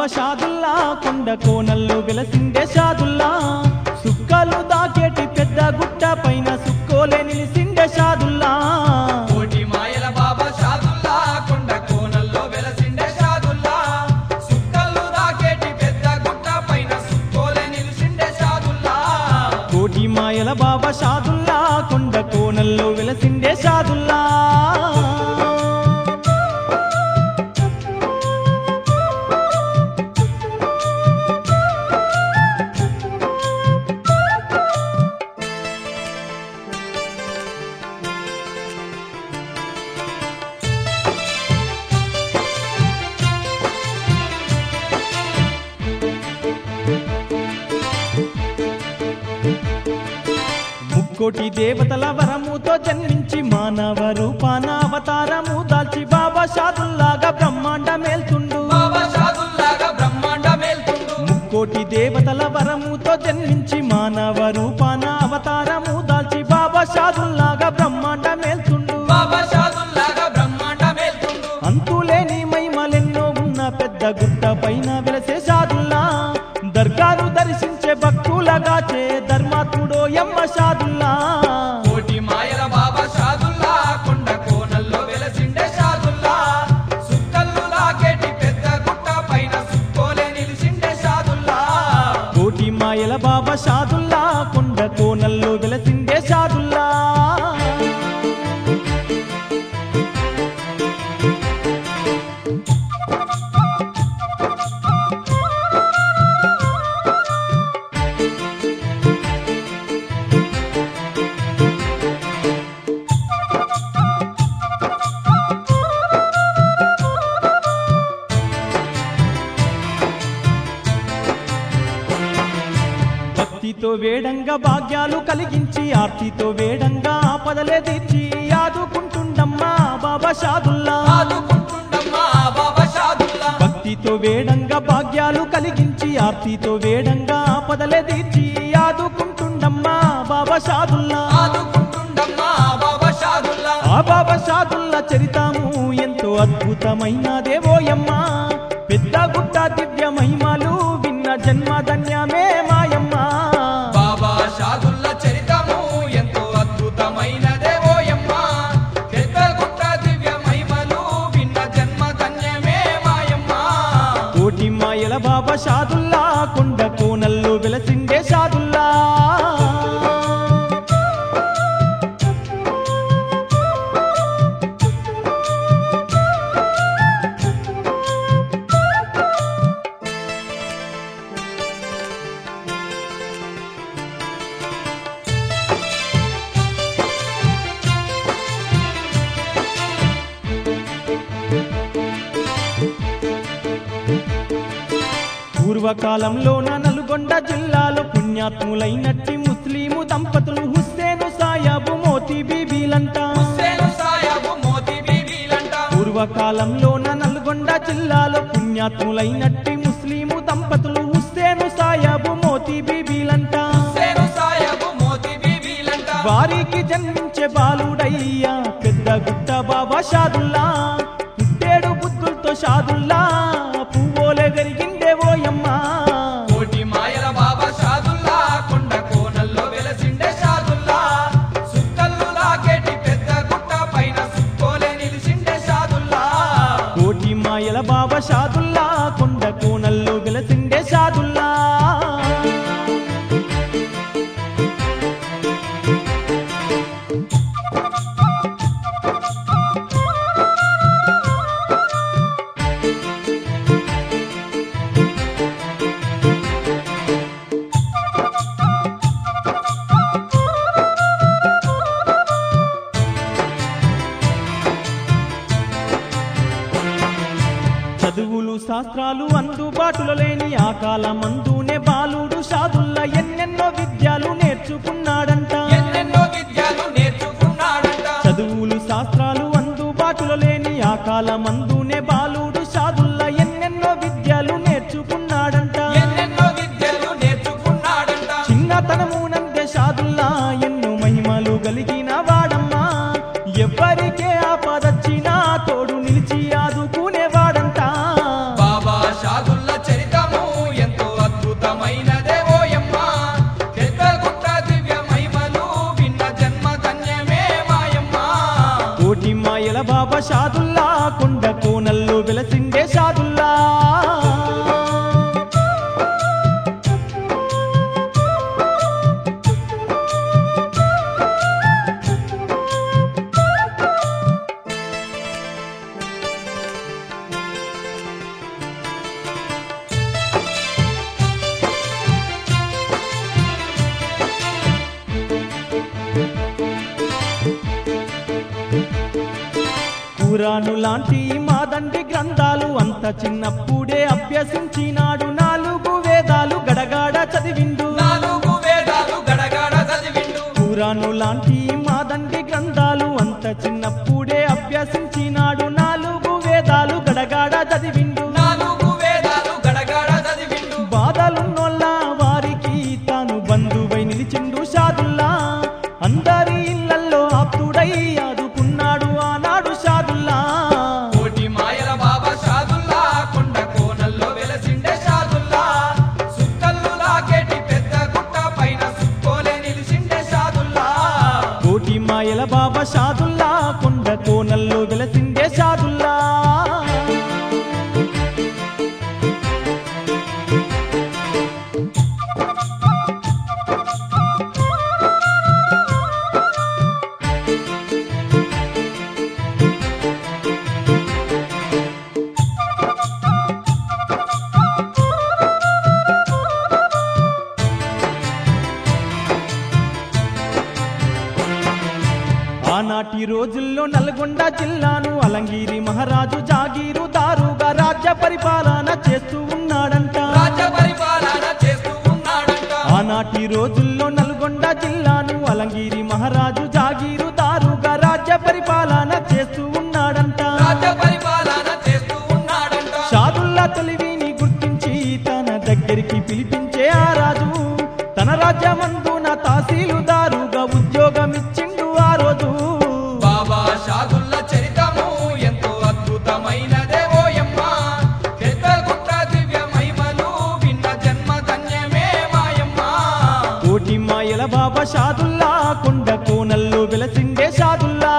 బాబా షాదుల్లా కొండ కోనల్లో వెలసిండే షాదుల్లా సుక్కలు దాకేటి పెద్ద గుట్ట పైన సుక్కోలే నిలిసిండే షాదుల్లా కోటి మాయల బాబా షాదుల్లా కొండ కోనల్లో వెలసిండే షాదుల్లా సుక్కలు దాకేటి పెద్ద గుట్ట పైన సుక్కోలే నిలిసిండే షాదుల్లా కోటి మాయల బాబా షాదుల్లా కొండ కోనల్లో వెలసిండే షాదుల్లా ముక్కోటి దేవతల వరముతో జన్మించి మానవ రూపాన అవతారము దాల్చి బాబా షాదుల్లాగా బ్రహ్మాండ మేల్తుండు బాబా షాదుల్లాగా బ్రహ్మాండ మేల్తుండు ముక్కోటి దేవతల వరముతో జన్మించి మానవ రూపాన అవతారము దాల్చి బాబా షాదుల్లాగా బ్రహ్మాండ మేల్తుండు బాబా షాదుల్లాగా బ్రహ్మాండ మేల్తుండు అంతులేని మహిమలెన్నో ఉన్న పెద్ద గుట్ట పైన వెలసే షాదుల్లా దర్గాను దర్శించే భక్తులగాచే ధర్మాత్ముడో ఎమ్మ షాదుల్లా కోటి మాయల బాబా షాదుల్లా కొండ కోనల్లో వెలసిండే షాదుల్లా సుక్కలు దాకేటి పెద్ద గుట్ట పైన సుక్కోలే నిలిసిండే షాదుల్లా కోటి మాయల బాబా షాదుల్లా కొండ కోనల్లో వెలసిండే షాదుల్లా భక్తితో వేడంగా భాగ్యాలు కలిగించి ఆర్తితో వేడంగా ఆపదలే తీర్చి ఆదుకుంటుండమ్మా బాబా షాదుల్లా ఆదుకుంటుండమ్మా బాబా షాదుల్లా భక్తితో వేడంగా భాగ్యాలు కలిగించి ఆర్తితో వేడంగా ఆపదలే తీర్చి ఆదుకుంటుండమ్మా బాబా షాదుల్లా ఆదుకుంటుండమ్మా బాబా షాదుల్లా ఆ బాబా షాదుల్లా చరితాము ఎంతో అద్భుతమైనదేవోయమ్మా పెద్ద గుట్ట దివ్య మహిమలు విన్న జన్మ ధన్యమే మాయమ్మా బాబా షాదుల్ల చరితము ఎంతో అద్భుతమైనదే ఓయమ్మ పెద్ద గుట్ట దివ్య మహిమలు విన్న జన్మ ధన్యమే మాయమ్మ కోటి మాయల బాబా షాదుల్లా కొండ కోనల్లో వెలసిండే షాదుల్లా పూర్వకాలంలోన నల్గొండ జిల్లాలో పుణ్యాత్ములైనట్టి ముస్లిము దంపతులు హుస్సేను సాయాబు మోతి బీబీలంతా హుస్సేను సాయబు మోతి బీబీలంట పూర్వకాలంలోన నల్గొండ జిల్లాలో పుణ్యాత్ములైనట్టి ముస్లిము దంపతులు హుస్సేను సాయాబు మోతి బీబీలంతా హుస్సేను సాయబు మోతి బీబీలంట వారికి జన్మించే బాలుడయ్యా పెద్ద గుట్ట బాబా షాదుల్లా పుట్టేడు బుద్ధులతో షాదుల్లా పువ్వులే పెరిగిండే ఓయమ్మా కోటి మాయల బాబా షాదుల్లా కొండ కోనల్లో వెలసిండే షాదుల్లా సుక్కల్లు లాకేటి పెద్ద గుట్ట పైన సుక్కోలే నిలిసిండే షాదుల్లా కోటి మాయల బాబా షాదుల్లా కొండ కోనల్లో వెలసిండే షాదుల్లా చదువులు శాస్త్రాలు అందుబాటులో లేని ఆ కాలమందునే బాలుడు షాదుల్లా ఎన్నెన్నో విద్యలు నేర్చుకున్నాడంట ఎన్నెన్నో విద్యలు నేర్చుకున్నాడంట చదువులు శాస్త్రాలు అందుబాటులో లేని ఆ కాలమందునే బాలుడు షాదుల్లా ఎన్నెన్నో విద్యలు నేర్చుకున్నాడంట ఎన్నెన్నో విద్యలు నేర్చుకున్నాడంట చిన్నతనము నందే షాదుల్లా ఎన్నో మహిమలు కలిగిన వాడమ్మా ఎవ్వరికే ఆపదచ్చినా తోడు నిలిచి ఆదుకునేవాడంట బాబా షాదుల్ల చరిత్ర షాదుల్లా కొండ కోనల్లో వెలసిండే షాదుల్లా పురాణు లాంటి మాదండి గ్రంథాలు అంత చిన్నప్పుడే అభ్యసించినాడు నాలుగు వేదాలు గడగాడ చదివిండు నాలుగు వేదాలు గడగడ చదివిండు పురాణు లాంటి మాదండి గ్రంథాలు అంత చిన్నప్పుడే అభ్యసించినాడు నాలుగు వేదాలు గడగాడ చదివిండు నాలుగు వేదాలు గడగడ చదివిండు బాధలున్నోళ్ళ వారికి తాను బంధువై నిలిచిండు షాదుల్లా అందరి ఇళ్లల్లో ఆప్తుడై ఆదుకున్నాడు ఆనాడు షాదుల్లా కోటి మాయల బాబా షాదుల్లా కొండ కోనల్లో వెలసిండే షాదుల్లా సుక్కల్లు లాకేటి పెద్ద గుట్ట పైన సుక్కోలే నిలిసిండే షాదుల్లా కోటి మాయల బాబా షాదుల్లా కొండ కోనల్లో వెలసిండే షాదుల్లా ఆనాటి రోజుల్లో నల్గొండ జిల్లాను అలంగిరి మహారాజు జాగీరు దారుగా రాజ్య పరిపాలన చేస్తూ ఉన్నాడంట రాజ్య పరిపాలన చేస్తూ ఉన్నాడంట ఆనాటి రోజుల్లో నల్గొండ జిల్లాను అలంగిరి మహారాజు జాగీరు దారుగా రాజ్య పరిపాలన చేస్తూ ఉన్నాడంట రాజ్య పరిపాలన చేస్తూ ఉన్నాడంట షాదుల్లా తెలివిని గుర్తించి తన దగ్గరికి పిలిపించే ఆ రాజు తన రాజ్యమందున తహసీలుదారుగా ఉద్యోగమిచ్చిండు ఆ రోజు బాబా షాదుల్ల చరితము ఎంతో అద్భుతమైనదే ఓయమ్మ పెద్ద గుట్ట దివ్య మహిమలు విన్న జన్మ ధన్యమే మాయమ్మ కోటి మాయల బాబా షాదుల్లా కొండ కోనల్లో వెలసిండే షాదుల్లా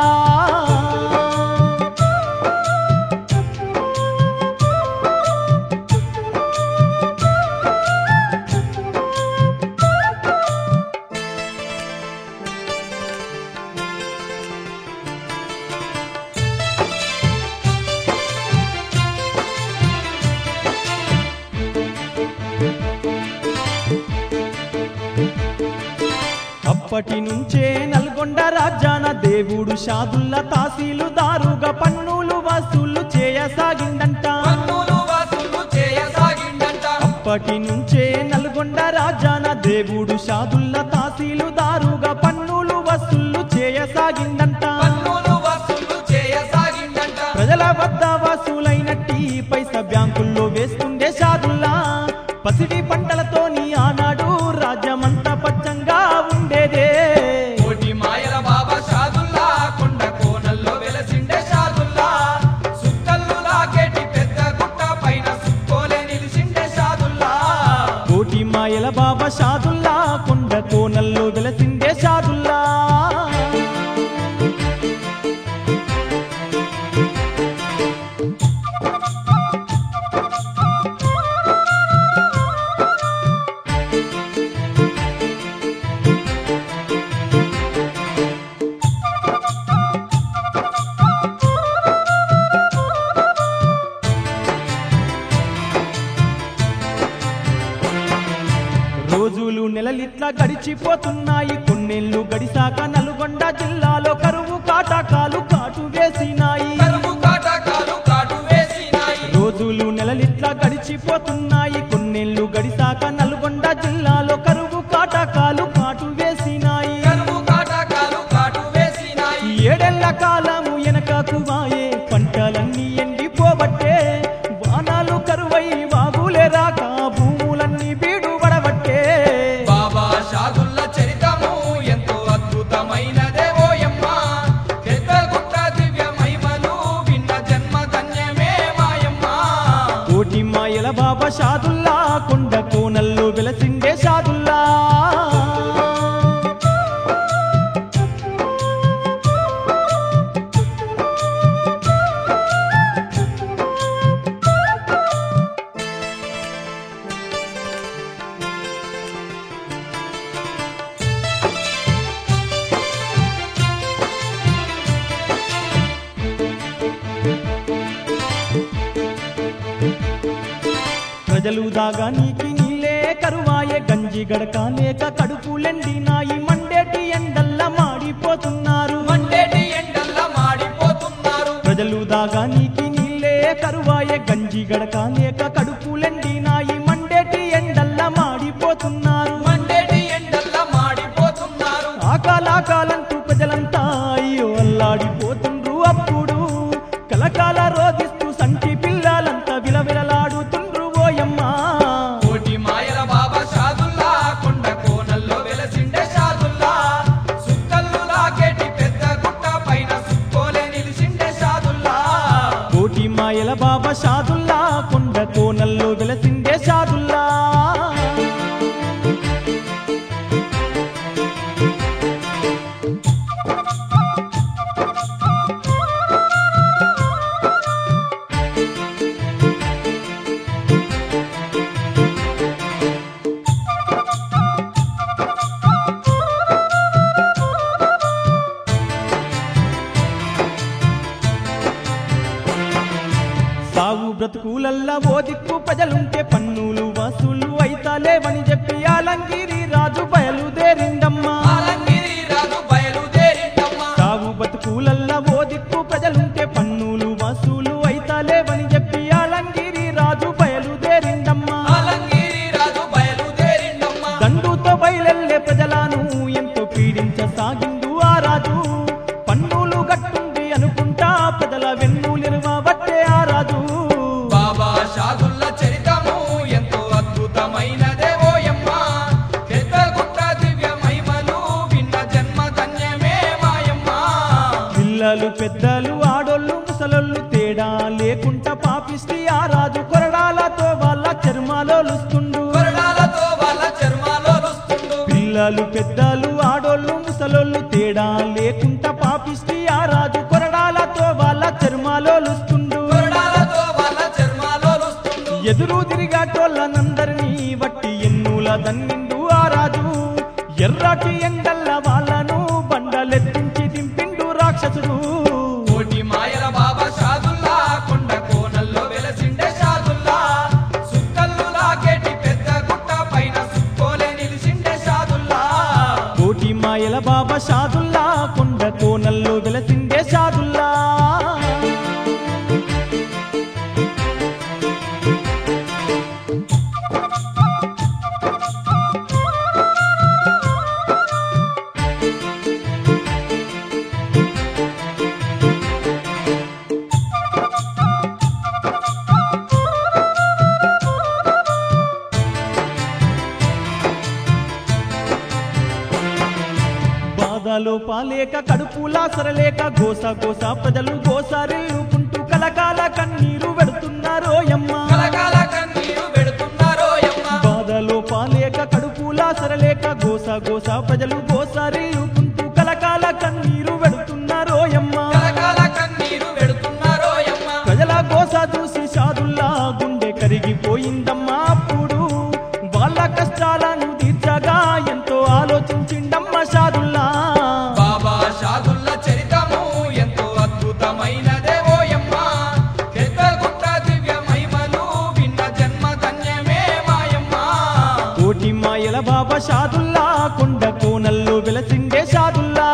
అప్పటి నుంచే నల్గొండ రాజ్యాన దేవుడు షాదుల్లా తహసీలుదారుగా పన్నులు వసూలు చేయసాగిందంట పన్నులు వసూలు చేయసాగిండంట అప్పటి నుంచే నల్గొండ రాజాన దేవుడు షాదుల్లా తహసీలుదారుగా పన్నులు వసూలు చేయసాగిందంట పన్నులు వసూలు చేయసాగిండంట ప్రజల వద్ద వసూలైనట్టి పైసా బ్యాంకుల్లో వేస్తుండే షాదుల్లా పసిడి పంటలతోని ఆనాడు రాజ్యమంతా పచ్చంగా ఉండేదే కోటి మాయల బాబా షాదుల్లా కొండ కోనల్లో వెలసిండే షాదుల్లా సుక్కల్లు లాకేటి పెద్ద గుట్ట పైన సుక్కోలే నిలిసిండే షాదుల్లా కోటి మాయల బాబా షాదుల్లా కొండ కోనల్లో వెలసిండే షాదుల్లా రోజులు నెలలిట్లా గడిచిపోతున్నాయి కొన్నేళ్లు గడిసాక నల్గొండ జిల్లాలో కరువు కాటాకాలు కాటు వేసినాయి కరువు కాటకాలు కాటు వేసినాయి రోజులు నెలలిట్లా గడిచిపోతున్నాయి కొన్నేళ్లు గడిసాక నల్గొండ జిల్లాలో కరువు కాటాకాలు కాటు వేసినాయి కరువు కాటకాలు కాటు వేసినాయి ఏడెళ్ల కాలము వెనకకు వాయే పంటలన్నీ ఎండిపోబట్టే వానాలు కరువై వాగులే రాక భూములన్నీ బీడు పడబట్టే బాబా షాదుల్ల చరితము ఎంతో అద్భుతమైనదే ఓయమ్మ పెద్ద గుట్ట దివ్య మహిమలు విన్న జన్మ ధన్యమే మాయమ్మ కోటి మాయల బాబా ప్రజలు దాగా నీకి నీలే కరువాయే గంజి గడక లేక కడుపులెండి నాయి మండేటి ఎండల్ల మాడిపోతున్నారు మండేటి ఎండల్లా మాడిపోతున్నారు ప్రజలు దాగా నీకి నీలే కరువాయే గంజి గడక లేక కడుపులెండి నాయి మండేటి ఎండల్ల మాడిపోతున్నారు మండేటి ఎండల్లా మాడిపోతున్నారు ఆకాలాకాలంటూ ప్రజలంతా అయ్యో అల్లాడిపోతుండ్రు అప్పుడు కలకాల రోధిస్తూ సంటి పిల్లలంతా విలవిలలాడుతుండ్రు ఓయమ్మా కోటి మాయల బాబా షాదుల్లా కొండ కోనల్లో వెలసిండే షాదుల్లా సుక్కల్లు లాకేటి పెద్ద గుట్ట పైన సుక్కోలే నిలిసిండే షాదుల్లా కోటి మాయల బాబా షాదుల్లా కొండ కోనల్లో వెలసిండే షాదుల్లా సాగు బ్రతుకులల్లా ఓ దిక్కు ప్రజలుంటే పన్నులు వసూలు అయితాలేవని చెప్పి ఆలంగిరి రాజు బయలుదేరిండమ్మా ఆలంగిరి రాజు బయలుదేరిండమ్మా సాగు బతుకులల్లా ఓ దిక్కు ప్రజలుంటే పన్నులు వసూలు అయితాలేవని చెప్పి ఆలంగిరి రాజు బయలుదేరిండమ్మా ఆలంగిరి రాజు బయలుదేరిండమ్మా దండుతో బయలెల్లే ప్రజలను ఎంతో పీడించసాగిండు ఆ రాజు పన్నులు గట్టుంది అనుకుంటా ప్రజల వెన్నులిరువబట్టే ఆ రాజు బాబా షాదుల్ల చరితము ఎంతో అద్భుతమైనదే ఓయమ్మా పెద్ద గుట్ట దివ్య మహిమలు విన్న జన్మ ధన్యమే మాయమ్మా పిల్లలు పెద్దలు ఆడోళ్ళు ముసలోళ్ళు తేడా లేకుండా పాపిష్టి ఆ రాజు కొరడాలతో వాళ్ళ చర్మాలోలుస్తుండు కొరడాలతో వాళ్ళ చర్మాలో రుస్తుండు పిల్లలు పెద్దలు ఆడోళ్ళు ముసలోళ్ళు తేడా లేకుండా పాపిష్టి ఆ రాజు కొరడాలతో వాళ్ళ చర్మాలోలుస్తుండు కొరడాలతో వాళ్ళ చర్మాలో రుస్తుండు ఎదురు తిరిగాటోళ్ళనందరినీ వట్టి ఎన్నుల దన్నిండు ఆ రాజు ఎర్రటి ఎండల్ల వాళ్ళను బండలెత్తించి దింపిండు రాక్షసుడు కోటి మాయల బాబా షాదుల్లా కొండ కోనల్లో వెలసిండే షాదుల్లా సుక్కల్లు లాకేటి పెద్ద గుట్ట పైన సుక్కోలే నిలిసిండే షాదుల్లా కోటి మాయల బాబా షాదుల్లా కొండ కోనల్లో వెలసిండే షాదుల్లా బాధలో పాలేక కడుపులా సరలేక గోస గోస ప్రజలు గోసారిల్లుకుంటూ కలకాల కన్నీరు పెడుతున్నారో యమ్మ కలకాల కన్నీరు పెడుతున్నారో యమ్మ బాధలో పాలేక కడుపులా సరలేక గోస గోస ప్రజలు గోసారిల్లుకుంటూ కలకాల కన్నీరు పెడుతున్నారో యమ్మ కలకాల కన్నీరు పెడుతున్నారో యమ్మ ప్రజల గోస చూసి షాదుల్లా గుండె కరిగిపోయిందమ్మా అప్పుడు వాళ్ళ కష్టాలను తీర్చగా ఎంతో ఆలోచించిండమ్మ షాదుల్లా బాబా షాదుల్ల చరితము ఎంతో అద్భుతమైనదే ఓయమ్మ పెద్ద గుట్ట దివ్య మహిమలు విన్న జన్మ ధన్యమే మాయమ్మ కోటి మాయల బాబా షాదుల్లా కొండ కోనల్లో వెలసిండే షాదుల్లా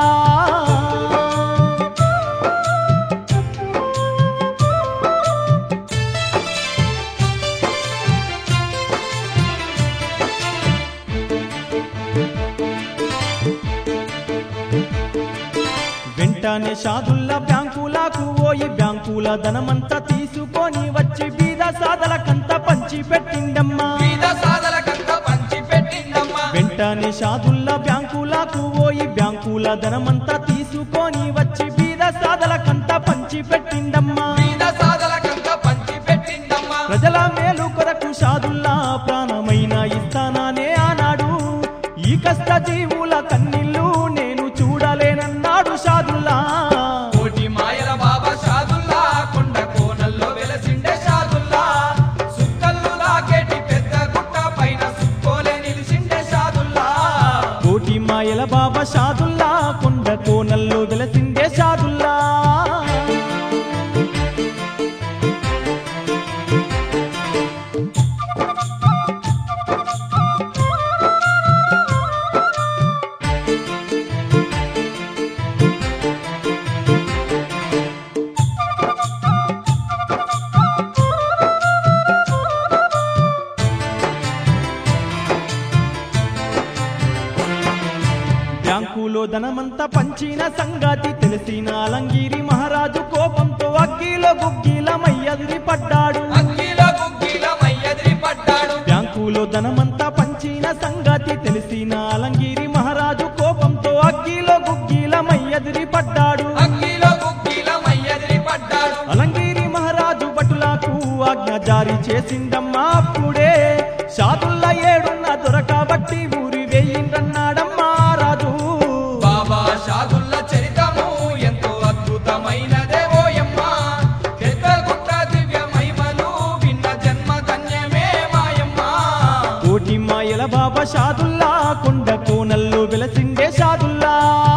వెంటనే షాదుల్లా బ్యాంకులకు పోయి బ్యాంకుల ధనమంతా తీసుకొని వచ్చి బీద సాదలకంతా పంచి పెట్టిండమ్మా బీద సాదలకంతా పంచి పెట్టిందమ్మా వెంటనే షాదుల్లా బ్యాంకులకు పోయి బ్యాంకుల ధనమంతా తీసుకొని వచ్చి బీద సాదలకంతా పంచి పెట్టిండమ్మా బీద సాదలకంతా పంచి పెట్టిందమ్మా ప్రజల మేలు కొరకు షాదుల్లా ప్రాణమైన ఇస్తానానే ఆనాడు ఈ కష్ట జీవుల కన్నీళ్ళు నేను చూడలేనన్నాడు షాదుల్లా కోటి మాయల బాబా షాదుల్లా కొండ కోనల్లో వెలసిండే షాదుల్లా సుక్కల్లు లాకేటి పెద్ద గుట్ట పైన సుక్కోలే నిలిసిండే షాదుల్లా కోటి మాయల బాబా షాదుల్లా కొండ కోనల్లో వెలసిండే షాదుల్లా బ్యాంకులో ధనమంతా పంచిన సంగతి తెలిసిన అలంగిరి మహారాజు కోపంతో అగ్గిలో గుగ్గిలమయ్యదిరి పడ్డాడు అగ్గిలో గుగ్గిలమయ్యదిరి పడ్డాడు బ్యాంకులో ధనమంతా పంచిన సంగతి తెలిసిన అలంగిరి మహారాజు కోపంతో అగ్గిలో గుగ్గిలమయ్యదిరి పడ్డాడు అగ్గిలో గుగ్గిలమయ్యదిరి పడ్డాడు అలంగిరి మహారాజు భటులకు ఆజ్ఞ జారీ చేసిందమ్మా అప్పుడే షాదుల్ల ఏడున్న దొరకబట్టి ఊరి వేయిందన్నాడమ్మా రాజు బాబా షాదుల్ల చరితము ఎంతో అద్భుతమైనదే ఓయమ్మ పెద్దగుట్ట దివ్య మహిమలు విన్న జన్మ ధన్యమే మాయమ్మ కోటి మాయల బాబా షాదుల్లా కొండ కోనల్లో వెలసిండే షాదుల్లా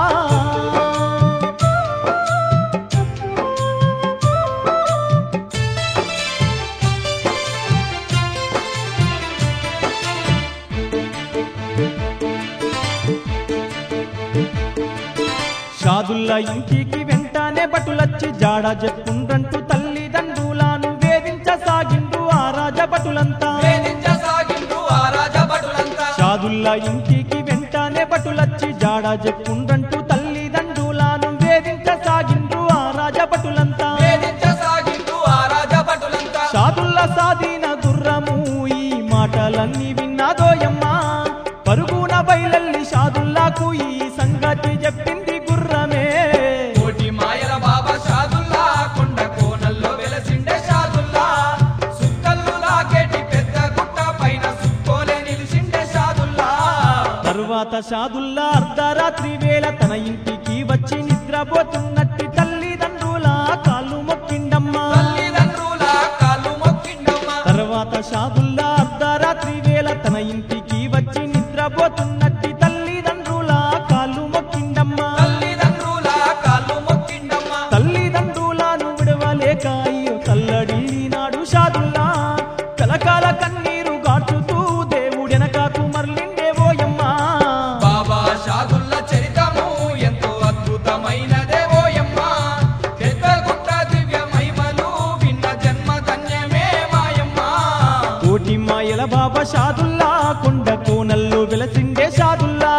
షాదుల్లా ఇంటికి వెంటనే బటులచ్చి జాడ చెప్పుండ్రంటూ తల్లిదండ్రులను వేధించసాగిండు ఆ రాజ బటులంతా వేధించసాగిండ్రు ఆ రాజభటులంతా షాదుల్లా ఇంటికి వెంటనే బటులచ్చి జాడ చెప్పుండ్రంటూ తల్లిదండ్రులను వేధించసాగిండ్రు ఆ రాజ బటులంతా వేధించసాగిండ్రు ఆ రాజభటులంతా షాదుల్లా సాదిన గుర్రము ఈ మాటలన్నీ విన్నాదోయమ్మ పరుగున బయలల్లి షాదుల్లాకు ఈ సంగతి చెప్పింది గుర్రమే కోటి మాయల బాబా షాదుల్లా కొండ కోనల్లో వెలసిండే షాదుల్లా సుక్కల్లు లాగేటి పెద్ద గుట్ట పైన సుక్కోలే నిలిసిండే షాదుల్లా తరువాత షాదుల్లా అర్ధరాత్రి వేళ తన ఇంటికి వచ్చి నిద్రపోతున్నట్టి తల్లిదండ్రుల కాళ్ళు మొక్కిండమ్మా తల్లిదండ్రుల కాళ్ళు మొక్కిండమ్మా తర్వాత షాదుల్లా అర్ధరాత్రి వేళ తన ఇంటికి వచ్చి నిద్రపోతున్నట్టి తల్లిదండ్రుల కాళ్ళు మొక్కిండమ్మా తల్లిదండ్రుల కాళ్ళు మొక్కిండమ్మా తల్లిదండ్రులను విడవలేక అయ్యో తల్లడిల్లినాడు షాదుల్లా కలకాల కన్నీరు గార్చుతూ దేవుడెనకాకు మరలిండే ఓయమ్మా బాబా షాదుల్ల చరితము ఎంతో అద్భుతమైనదే ఓయమ్మ పెద్ద గుట్ట దివ్య మహిమలు విన్న జన్మ ధన్యమే మాయమ్మ కోటి మాయల బాబా షాదుల్లా కొండ కోనల్లో వెలసిండే షాదుల్లా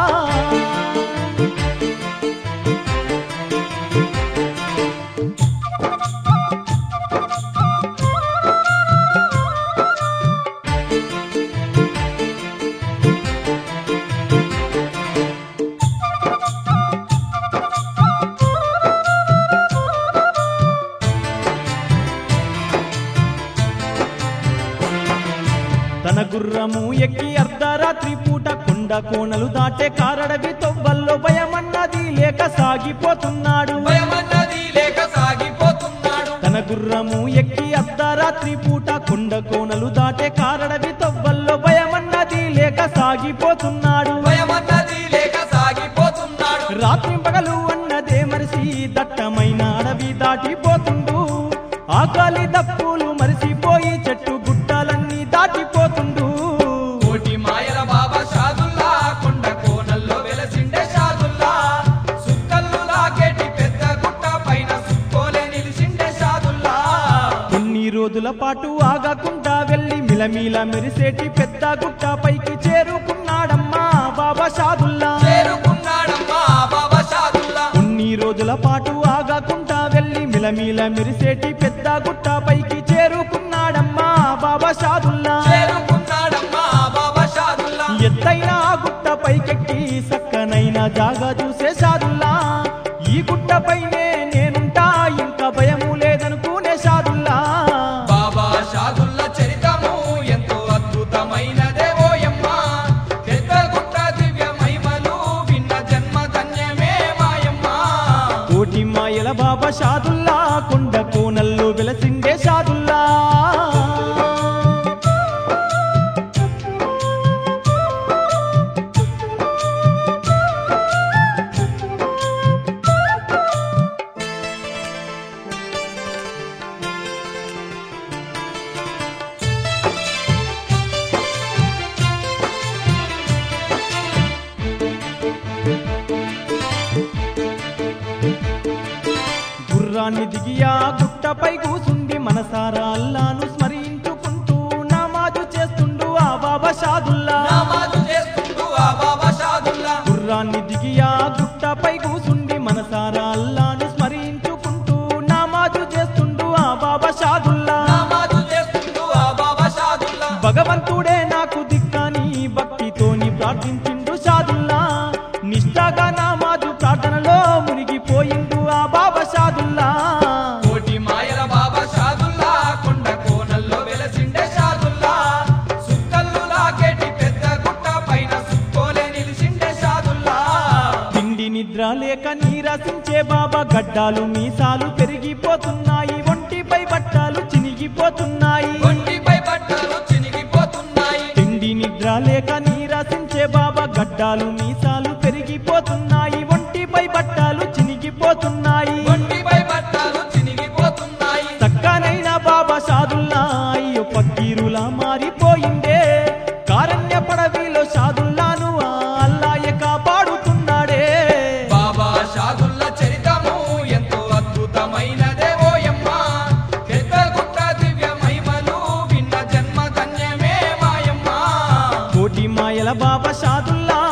తన గుర్రము ఎక్కి అర్ధరాత్రి పూట కొండ కోనలు దాటే కారడవి తొవ్వల్లో భయమన్నది లేక సాగిపోతున్నాడు భయమన్నది లేక సాగిపోతున్నాడు తన గుర్రము ఎక్కి అర్ధరాత్రి పూట కొండ కోనలు దాటే కారడవి తొవ్వల్లో భయమన్నది లేక సాగిపోతున్నాడు భయమన్నది లేక సాగిపోతున్నాడు రాత్రి పగలు అన్నదే మరిసి దట్టమైన అడవి దాటిపోతుండు ఆకలి దప్పులు మరిసిపోయి చెట్టు గుట్టలన్నీ దాటిపోతుండు కోటి మాయల బాబా షాదుల్లా కొండ కోనల్లో వెలసిండే షాదుల్లా సుక్కల్లు లాగేటి పెద్ద గుట్ట పైన సుక్కోలే నిలిసిండే షాదుల్లా కొన్ని రోజుల పాటు ఆగకుండా వెళ్ళి మిలమిల మెరిసేటి పెద్ద గుట్ట పైకి చేరుకున్నాడమ్మా బాబా షాదుల్లా చేరుకున్నాడమ్మా బాబా షాదుల్లా కొన్ని రోజుల పాటు ఆగకుండా వెళ్ళి మిలమిల మెరిసేటి పెద్ద గుట్ట పైకి చేరుకున్నాడమ్మా బాబా షాదుల్లా చేరుకున్నాడమ్మా బాబా షాదుల్లా ఎత్తైన ఆ గుట్ట పైకెక్కి సక్కనైన జాగా చూసే షాదుల్లా ఈ గుట్ట పైనే నేనుంటా ఇంకా భయము లేదనుకునే షాదుల్లా బాబా షాదుల్ల చరితము ఎంతో అద్భుతమైనదే ఓయమ్మ పెద్ద గుట్ట దివ్య మహిమలు విన్న జన్మ ధన్యమే మాయమ్మ కోటి మాయల బాబా షాదుల్లా కొండ కోనల్లో వెలసిండే షాదుల్లా గుర్రాన్ని దిగి ఆ గుట్టపై కూసుండి మనసారా అల్లాను స్మరించుకుంటూ నమాజు చేస్తుండు ఆ బాబా షాదుల్లా నమాజు చేస్తుండు ఆ బాబా షాదుల్లా గుర్రాన్ని దిగి ఆ ప్రార్థించిండు షాదుల్లా నిష్ఠగా నామాజు ప్రార్థనలో మునిగిపోయిండు ఆ బాబా షాదుల్లా కోటి మాయల బాబా షాదుల్లా కొండ కోనల్లో వెలసిండే షాదుల్లా సుక్కల్లు లాగేటి పెద్ద గుట్ట పైన సుక్కోలే నిలిసిండే షాదుల్లా తిండి నిద్ర లేక నీరసించే బాబా గడ్డాలు మీసాలు పెరిగిపోతున్నాయి ఒంటిపై బట్టాలు చినిగిపోతున్నాయి ఒంటిపై బట్టలు చినిగిపోతున్నాయి తిండి నిద్ర లేక నీరసించే బాబా గడ్డాలు మీసాలు పెరిగిపోతున్నాయి ఒంటిపై బట్టాలు చినిగిపోతున్నాయి ఒంటిపై బట్టలు చినిగిపోతున్నాయి చక్కనైన బాబా షాదుల్లా అయ్యో పక్కీరులా మారిపోయిందే కారణ్య పడవిలో షాదుల్లాను ఆ అల్లాయ కాపాడుతున్నాడే బాబా షాదుల్ల చరితము ఎంతో అద్భుతమైనదే ఓయమ్మ పెద్ద గుట్ట దివ్య మహిమలు విన్న జన్మ ధన్యమే మాయమ్మ కోటి మాయల బాబా షాదుల్లా